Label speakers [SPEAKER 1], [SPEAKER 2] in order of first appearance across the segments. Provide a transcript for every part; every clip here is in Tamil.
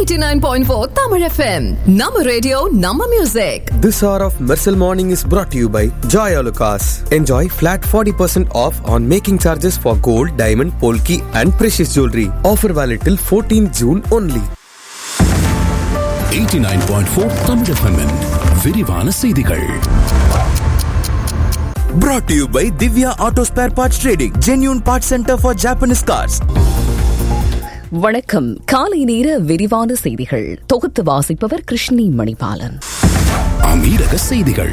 [SPEAKER 1] 89.4 Tamil FM. Nama radio, Nama music.
[SPEAKER 2] This hour of Mersal Morning is brought to you by Joy Alucas. Enjoy flat 40% off on making charges for gold, diamond, polki and precious jewelry. Offer valid till 14 June only.
[SPEAKER 3] 89.4 Tamil FM -இன் விரிவான செய்திகள்
[SPEAKER 4] Brought to you by Divya Auto Spare Parts Trading, genuine parts center for Japanese cars.
[SPEAKER 5] வணக்கம் காலை நேர விரிவான செய்திகள் தொகுத்து வாசிப்பவர் கிருஷ்ணி மணிபாலன்
[SPEAKER 3] அமீரக செய்திகள்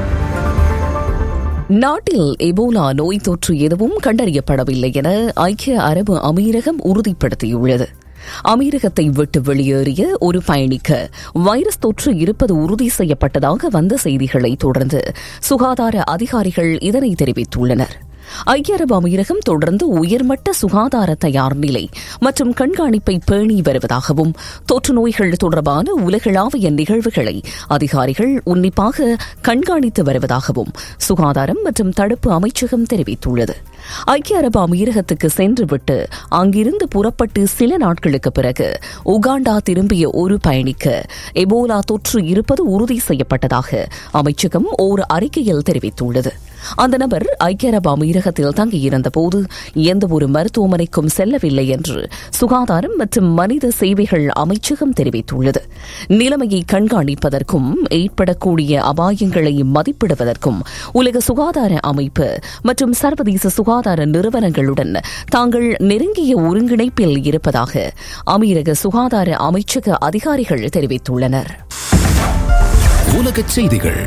[SPEAKER 5] நாட்டில் எபோலா நோய் தொற்று எதுவும் கண்டறியப்படவில்லை என ஐக்கிய அரபு அமீரகம் உறுதிப்படுத்தியுள்ளது அமீரகத்தை விட்டு வெளியேறிய ஒரு பயணிக்கு வைரஸ் தொற்று இருப்பது உறுதி செய்யப்பட்டதாக வந்த செய்திகளை தொடர்ந்து சுகாதார அதிகாரிகள் இதனை தெரிவித்துள்ளனர் ஐக்கிய அரபு அமீரகம் தொடர்ந்து உயர்மட்ட சுகாதார தயார் நிலை மற்றும் கண்காணிப்பை பேணி வருவதாகவும் தொற்று நோய்கள் தொடர்பான உலகளாவிய நிகழ்வுகளை அதிகாரிகள் உன்னிப்பாக கண்காணித்து வருவதாகவும் சுகாதாரம் மற்றும் தடுப்பு அமைச்சகம் தெரிவித்துள்ளது ஐக்கிய அரபு அமீரகத்துக்கு சென்றுவிட்டு அங்கிருந்து புறப்பட்டு சில நாட்களுக்கு பிறகு உகாண்டா திரும்பிய ஒரு பயணிக்கு எபோலா தொற்று இருப்பது உறுதி செய்யப்பட்டதாக அமைச்சகம் ஓர் அறிக்கையில் தெரிவித்துள்ளது அந்த நபர் ஐக்கிய அரபு அமீரகத்தில் தங்கியிருந்த போது எந்த ஒரு மருத்துவமனைக்கும் செல்லவில்லை என்று சுகாதாரம் மற்றும் மனித சேவைகள் அமைச்சகம் தெரிவித்துள்ளது நிலைமையை கண்காணிப்பதற்கும் ஏற்படக்கூடிய அபாயங்களை மதிப்பிடுவதற்கும் உலக சுகாதார அமைப்பு மற்றும் சர்வதேச சுகாதார நிறுவனங்களுடன் தாங்கள் நெருங்கிய ஒருங்கிணைப்பில் இருப்பதாக அமீரக சுகாதார அமைச்சக அதிகாரிகள் தெரிவித்துள்ளனர்
[SPEAKER 3] உலகச் செய்திகள்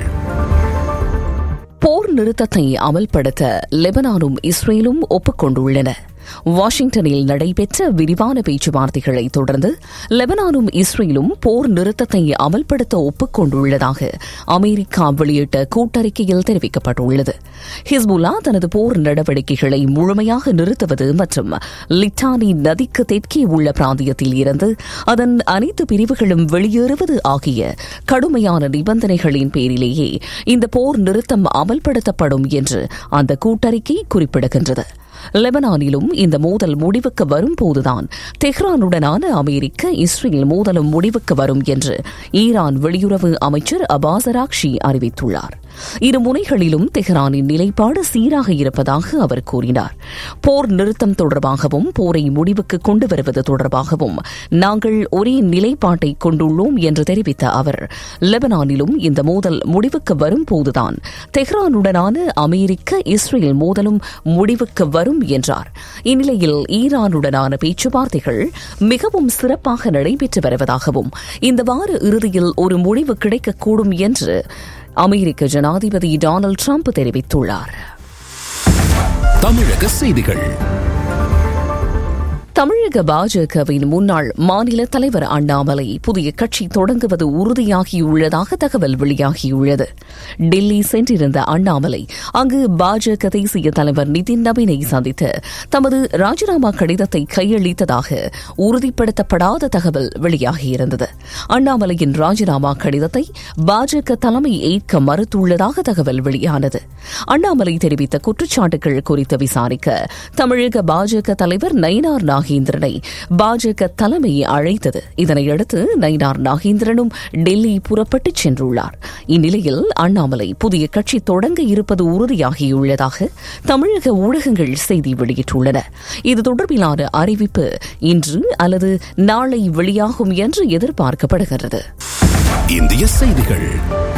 [SPEAKER 5] போர் நிறுத்தத்தை அமல்படுத்த லெபனானும் இஸ்ரேலும் ஒப்புக்கொண்டுள்ளன வாஷிங்டனில் நடைபெற்ற விரிவான பேச்சுவார்த்தைகளை தொடர்ந்து லெபனானும் இஸ்ரேலும் போர் நிறுத்தத்தை அமல்படுத்த ஒப்புக்கொண்டுள்ளதாக அமெரிக்கா வெளியிட்ட கூட்டறிக்கையில் தெரிவிக்கப்பட்டுள்ளது ஹிஸ்புல்லா தனது போர் நடவடிக்கைகளை முழுமையாக நிறுத்துவது மற்றும் லிட்டானி நதிக்கு தெற்கே உள்ள பிராந்தியத்தில் இருந்து அதன் அனைத்து பிரிவுகளும் வெளியேறுவது ஆகிய கடுமையான நிபந்தனைகளின் பேரிலேயே இந்த போர் நிறுத்தம் அமல்படுத்தப்படும் என்று அந்த கூட்டறிக்கை குறிப்பிடுகின்றது லெபனானிலும் இந்த மோதல் முடிவுக்கு வரும்போதுதான் தெஹ்ரானுடனான அமெரிக்க இஸ்ரேல் மோதலும் முடிவுக்கு வரும் என்று ஈரான் வெளியுறவு அமைச்சர் அபாஸ் அராக்ஷி அறிவித்துள்ளார் இரு முனைகளிலும் தெஹ்ரானின் நிலைப்பாடு சீராக இருப்பதாக அவர் கூறினார் போர் நிறுத்தம் தொடர்பாகவும் போரை முடிவுக்கு கொண்டு வருவது தொடர்பாகவும் நாங்கள் ஒரே நிலைப்பாட்டை கொண்டுள்ளோம் என்று தெரிவித்த அவர் லெபனானிலும் இந்த மோதல் முடிவுக்கு வரும்போதுதான் தெஹ்ரானுடனான அமெரிக்க இஸ்ரேல் மோதலும் முடிவுக்கு வரும் என்றார் இந்நிலையில் ஈரானுடனான பேச்சுவார்த்தைகள் மிகவும் சிறப்பாக நடைபெற்று வருவதாகவும் இந்த வார இறுதியில் ஒரு முடிவு கிடைக்கக்கூடும் என்று அமெரிக்க ஜனாதிபதி டொனால்டு டிரம்ப் தெரிவித்துள்ளார்
[SPEAKER 3] தமிழக செய்திகள்
[SPEAKER 5] தமிழக பாஜகவின் முன்னாள் மாநில தலைவர் அண்ணாமலை புதிய கட்சி தொடங்குவது உறுதியாகியுள்ளதாக தகவல் வெளியாகியுள்ளது டெல்லி சென்றிருந்த அண்ணாமலை அங்கு பாஜக தேசிய தலைவர் நிதின் நவீனை சந்தித்து தமது ராஜினாமா கடிதத்தை கையளித்ததாக உறுதிப்படுத்தப்படாத தகவல் வெளியாகியிருந்தது அண்ணாமலையின் ராஜினாமா கடிதத்தை பாஜக தலைமை ஏற்க மறுத்துள்ளதாக தகவல் வெளியானது அண்ணாமலை தெரிவித்த குற்றச்சாட்டுகள் குறித்து விசாரிக்க தமிழக பாஜக தலைவர் நயினார் நாகேந்திரனை பாஜக தலைமை அழைத்தது இதனையடுத்து நயினார் நாகேந்திரனும் டெல்லி புறப்பட்டுச் சென்றுள்ளார் இந்நிலையில் அண்ணாமலை புதிய கட்சி தொடங்க இருப்பது உறுதியாகியுள்ளதாக தமிழக ஊடகங்கள் செய்தி வெளியிட்டுள்ளன இது தொடர்பிலான அறிவிப்பு இன்று அல்லது நாளை வெளியாகும் என்று எதிர்பார்க்கப்படுகிறது
[SPEAKER 3] இந்திய செய்திகள்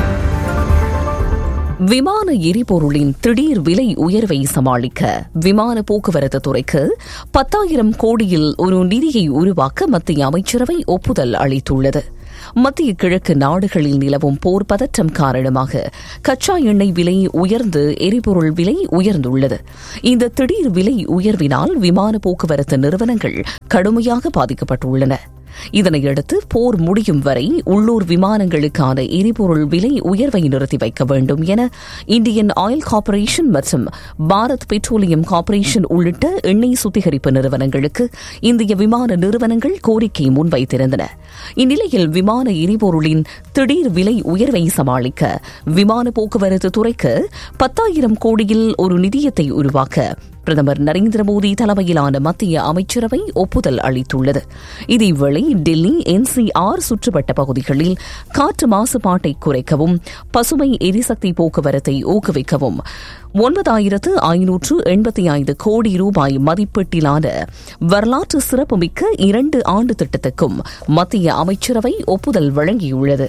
[SPEAKER 5] விமான எரிபொருளின் திடீர் விலை உயர்வை சமாளிக்க விமான போக்குவரத்து துறைக்கு பத்தாயிரம் கோடியில் ஒரு நிதியை உருவாக்க மத்திய அமைச்சரவை ஒப்புதல் அளித்துள்ளது மத்திய கிழக்கு நாடுகளில் நிலவும் போர் பதற்றம் காரணமாக கச்சா எண்ணெய் விலை உயர்ந்து எரிபொருள் விலை உயர்ந்துள்ளது இந்த திடீர் விலை உயர்வினால் விமான போக்குவரத்து நிறுவனங்கள் கடுமையாக பாதிக்கப்பட்டுள்ளன இதனையடுத்து போர் முடியும் வரை உள்ளூர் விமானங்களுக்கான எரிபொருள் விலை உயர்வை நிறுத்தி வைக்க வேண்டும் என இந்தியன் ஆயில் கார்ப்பரேஷன் மற்றும் பாரத் பெட்ரோலியம் கார்ப்பரேஷன் உள்ளிட்ட எண்ணெய் சுத்திகரிப்பு நிறுவனங்களுக்கு இந்திய விமான நிறுவனங்கள் கோரிக்கை முன்வைத்திருந்தன இந்நிலையில் விமான எரிபொருளின் திடீர் விலை உயர்வை சமாளிக்க விமான போக்குவரத்து துறைக்கு பத்தாயிரம் கோடியில் ஒரு நிதியத்தை உருவாக்க பிரதமர் நரேந்திர மோடி தலைமையிலான மத்திய அமைச்சரவை ஒப்புதல் அளித்துள்ளது இதேவேளை டெல்லி என்சிஆர் சுற்றுவட்ட பகுதிகளில் காற்று மாசுபாட்டை குறைக்கவும் பசுமை எரிசக்தி போக்குவரத்தை ஊக்குவிக்கவும் ஒன்பதாயிரத்து ஐநூற்று எண்பத்தி ஐந்து கோடி ரூபாய் மதிப்பீட்டிலான வரலாற்று சிறப்புமிக்க இரண்டு ஆண்டு திட்டத்துக்கும் மத்திய அமைச்சரவை ஒப்புதல் வழங்கியுள்ளது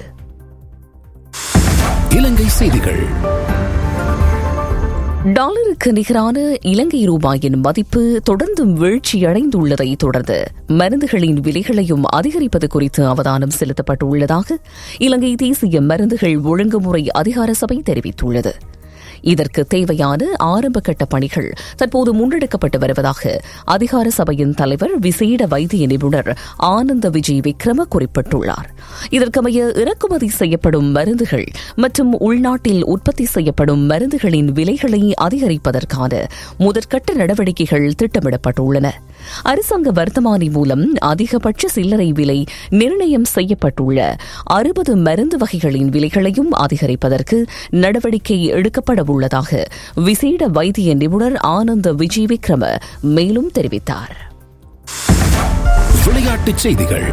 [SPEAKER 3] இலங்கை செய்திகள்
[SPEAKER 5] டாலருக்கு நிகரான இலங்கை ரூபாயின் மதிப்பு தொடர்ந்தும் வீழ்ச்சியடைந்துள்ளதை தொடர்ந்து மருந்துகளின் விலைகளையும் அதிகரிப்பது குறித்து அவதானம் செலுத்தப்பட்டுள்ளதாக இலங்கை தேசிய மருந்துகள் ஒழுங்குமுறை அதிகார சபை தெரிவித்துள்ளது இதற்கு தேவையான ஆரம்பகட்ட பணிகள் தற்போது முன்னெடுக்கப்பட்டு வருவதாக அதிகார சபையின் தலைவர் விசேட வைத்திய நிபுணர் ஆனந்த விஜய் விக்ரம குறிப்பிட்டுள்ளார் இதற்கமைய இறக்குமதி செய்யப்படும் மருந்துகள் மற்றும் உள்நாட்டில் உற்பத்தி செய்யப்படும் மருந்துகளின் விலைகளை அதிகரிப்பதற்கான முதற்கட்ட நடவடிக்கைகள் திட்டமிடப்பட்டுள்ளன அரசாங்க வர்த்தமானி மூலம் அதிகபட்ச சில்லறை விலை நிர்ணயம் செய்யப்பட்டுள்ள அறுபது மருந்து வகைகளின் விலைகளையும் அதிகரிப்பதற்கு நடவடிக்கை எடுக்கப்பட உள்ளதாக விசேட வைத்திய நிபுணர் ஆனந்த விஜய் விக்ரம மேலும் தெரிவித்தார்
[SPEAKER 3] விளையாட்டுச் செய்திகள்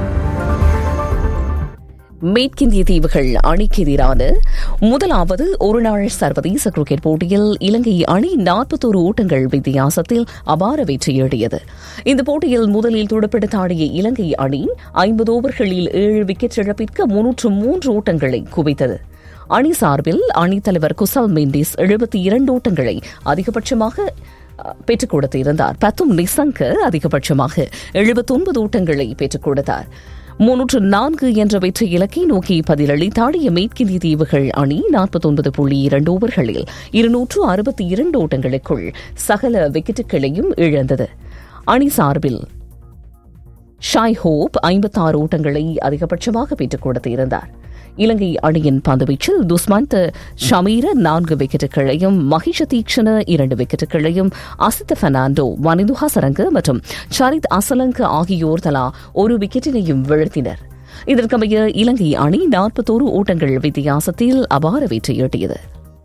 [SPEAKER 5] மேற்கிந்திய தீவுகள் அணிக்கு எதிரான முதலாவது ஒருநாள் சர்வதேச கிரிக்கெட் போட்டியில் இலங்கை அணி நாற்பத்தோரு ஓட்டங்கள் வித்தியாசத்தில் அபார வெற்றியீட்டியது இந்த போட்டியில் முதலில் துடுப்படுத்த ஆடிய இலங்கை அணி ஐம்பது ஓவர்களில் ஏழு விக்கெட் இழப்பிற்கு முன்னூற்று மூன்று ஓட்டங்களை குவித்தது அணி சார்பில் அணித்தலைவர் குசல் மெண்டிஸ் எழுபத்தி இரண்டு ஓட்டங்களை அதிகபட்சமாக பெற்றுக் கொடுத்திருந்தார் பத்தும் நிசங்க அதிகபட்சமாக எழுபத்தொன்பது ஓட்டங்களை பெற்றுக் கொடுத்தார் முன்னூற்று நான்கு என்ற வெற்றி இலக்கை நோக்கி பதிலளித்தாடிய மேற்கிந்திய தீவுகள் அணி நாற்பத்தொன்பது புள்ளி இரண்டு ஓவர்களில் இருநூற்று அறுபத்தி இரண்டு ஓட்டங்களுக்குள் சகல விக்கெட்டுகளையும் இழந்தது அணி சார்பில் ஷாய் ஹோப் ஐம்பத்தாறு ஓட்டங்களை அதிகபட்சமாக பெற்றுக் கொடுத்திருந்தார் இலங்கை அணியின் பந்துவீச்சில் துஸ்மந்த் ஷமீர நான்கு விக்கெட்டுகளையும் மகிஷ தீக்ஷண இரண்டு விக்கெட்டுகளையும் அசித் பெர்னாண்டோ வனிதுஹா சரங்க மற்றும் சரித் அசலங்க ஆகியோர் தலா ஒரு விக்கெட்டினையும் வீழ்த்தினர் இதற்கமைய இலங்கை அணி நாற்பத்தோரு ஓட்டங்கள் வித்தியாசத்தில் அபார வெற்றியீட்டியது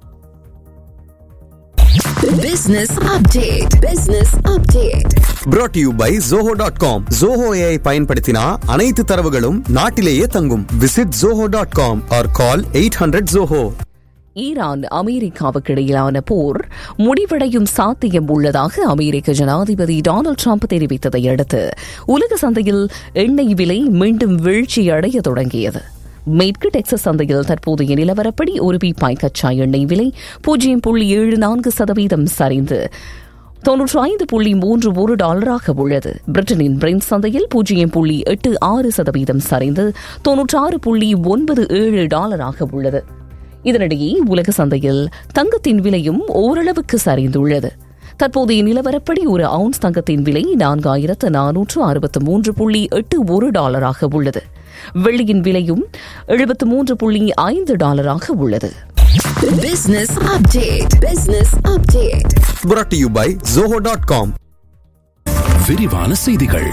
[SPEAKER 1] Business update. Business update.
[SPEAKER 2] brought to you by zoho.com zoho AI பயன்படுத்தினா அனைத்து தரவுகளும் நாட்டிலேயே தங்கும் visit zoho.com or call 800 zoho
[SPEAKER 5] Iran அமெரிக்காவுக்கு இடையிலான போர் முடிவடையும் சாத்தியம் உள்ளதாக அமெரிக்க ஜனாதிபதி டொனால்டு டிரம்ப் தெரிவித்ததை அடுத்து உலக சந்தையில் எண்ணெய் விலை மீண்டும் வீழ்ச்சியடைய தொடங்கியது மேற்கு டெக்சஸ் சந்தையில் தற்போதைய நிலவரப்படி ஒரு பீப்பாய் கச்சா எண்ணெய் விலை பூஜ்ஜியம் புள்ளி ஏழு நான்கு சதவீதம் சரிந்து தொன்னூற்றி ஐந்து புள்ளி மூன்று ஒரு டாலராக உள்ளது பிரிட்டனின் பிரெண்ட் சந்தையில் பூஜ்ஜியம் புள்ளி எட்டு ஆறு சதவீதம் சரிந்து தொன்னூற்றாறு புள்ளி ஒன்பது ஏழு டாலராக உள்ளது இதனிடையே உலக சந்தையில் தங்கத்தின் விலையும் ஓரளவுக்கு சரிந்துள்ளது தற்போதைய நிலவரப்படி ஒரு அவுன்ஸ் தங்கத்தின் விலை நான்காயிரத்து நானூற்று அறுபத்து மூன்று புள்ளி எட்டு ஒரு டாலராக உள்ளது வெள்ளியின் விலையும் எழுபத்து மூன்று புள்ளி ஐந்து டாலராக உள்ளது
[SPEAKER 1] Business update. Business update.
[SPEAKER 2] brought to you by zoho.com
[SPEAKER 3] விரிவான செய்திகள்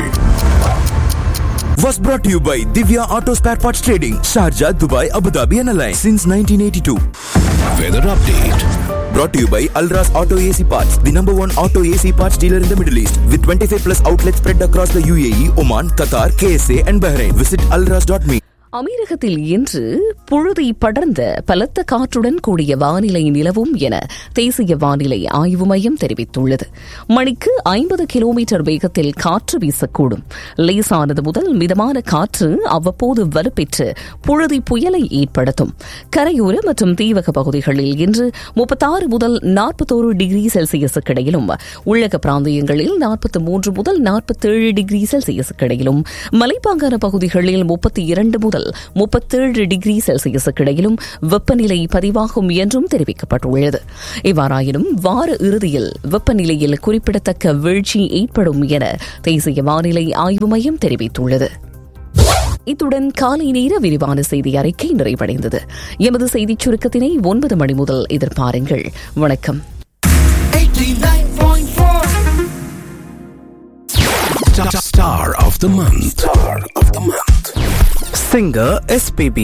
[SPEAKER 4] Was brought to you by Divya Auto Spare Parts Trading, Sharjah, Dubai, Abu Dhabi, and Alliance since 1982.
[SPEAKER 3] Weather update
[SPEAKER 4] Brought to you by Alras Auto AC Parts, the number one auto AC parts dealer in the Middle East, with 25 plus outlets spread across the UAE, Oman, Qatar, KSA, and Bahrain. Visit alras.me.
[SPEAKER 5] அமீரகத்தில் இன்று புழுதி படர்ந்த பலத்த காற்றுடன் கூடிய வானிலை நிலவும் என தேசிய வானிலை ஆய்வு மையம் தெரிவித்துள்ளது மணிக்கு ஐம்பது கிலோமீட்டர் வேகத்தில் காற்று வீசக்கூடும் லேசானது முதல் மிதமான காற்று அவ்வப்போது வலுப்பெற்று புழுதி புயலை ஏற்படுத்தும் கரையோர மற்றும் தீவக பகுதிகளில் இன்று முப்பத்தாறு முதல் நாற்பத்தோரு டிகிரி செல்சியஸுக்கு இடையிலும் உள்ளக பிராந்தியங்களில் நாற்பத்தி மூன்று முதல் நாற்பத்தேழு டிகிரி செல்சியஸுக்கு இடையிலும் மலைப்பாங்கான பகுதிகளில் முப்பத்தி இரண்டு முதல் முப்பத்தேழு டிகிரி செல்சியஸுக்கு இடையிலும் வெப்பநிலை பதிவாகும் என்றும் தெரிவிக்கப்பட்டுள்ளது இவ்வாறாயினும் வார இறுதியில் வெப்பநிலையில் குறிப்பிடத்தக்க வீழ்ச்சி ஏற்படும் என தேசிய வானிலை ஆய்வு மையம் தெரிவித்துள்ளது இத்துடன் காலை நேர விரிவான செய்தி அறிக்கை நிறைவடைந்தது எமது செய்திச் சுருக்கத்தினை ஒன்பது மணி முதல் எதிர்பாருங்கள் வணக்கம்
[SPEAKER 3] Star of the month. Star of the month.
[SPEAKER 4] Singer SPB.